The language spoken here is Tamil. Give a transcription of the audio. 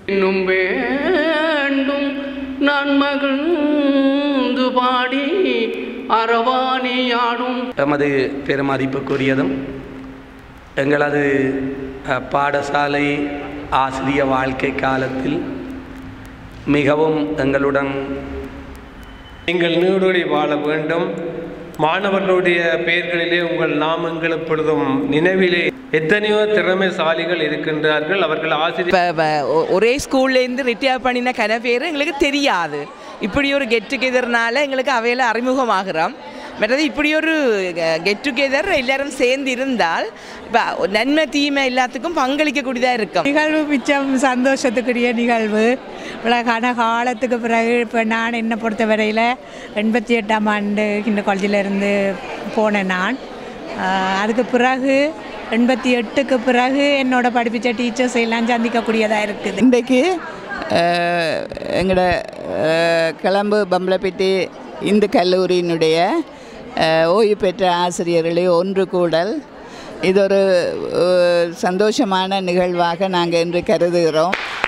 இன்னும் வேண்டும் நான் மகிழ்ந்து பாடி அரவாணியாடும் எமது பெருமதிப்புக்குரியதும் எங்களது அஹ், பாடசாலை ஆசிரிய வாழ்க்கை காலத்தில் மிகவும் எங்களுடன் நீங்கள் நீடோடி வாழ வேண்டும் மாணவர்களுடைய பெயர்களிலே உங்கள் நாமங்கள் எப்பொழுதும் நினைவிலே எத்தனையோ திறமைசாலிகள் இருக்கின்றார்கள் அவர்கள் ஆசிரியர் இப்போ வ- ஒ- ஒரே ஸ்கூல்லேருந்து ரிட்டையர் பண்ணின கன பேர் எங்களுக்கு தெரியாது இப்படி ஒரு கெட் டுகெதர்னால எங்களுக்கு அவையில் அறிமுகமாகிறோம் மற்றது இப்படி ஒரு கெட் டுகெதர் எல்லாரும் சேர்ந்து இருந்தால் இப்போ நன்மை தீமை எல்லாத்துக்கும் பங்களிக்கக்கூடியதாக இருக்கும் நிகழ்வு மிச்சம் சந்தோஷத்துக்குரிய நிகழ்வு இவ்வளோக்கான காலத்துக்கு பிறகு இப்போ நான் என்னை பொறுத்த வரையில் எண்பத்தி எட்டாம் ஆண்டு இந்த காலேஜிலேருந்து போனேன் நான் ஆஹ் அதுக்கு பிறகு எண்பத்தி எட்டுக்கு பிறகு என்னோட படிப்பிச்ச டீச்சர்ஸ் எல்லாம் சந்திக்கக்கூடியதாக இருக்குது இன்றைக்கு எங்களோட கிளம்பு பம்பலப்பட்டி இந்து கல்லூரியினுடைய அஹ், ஓய்வு பெற்ற ஆசிரியர்களே ஒன்று கூடல் இது ஒரு அஹ், சந்தோஷமான நிகழ்வாக நாங்கள் இன்று கருதுகிறோம்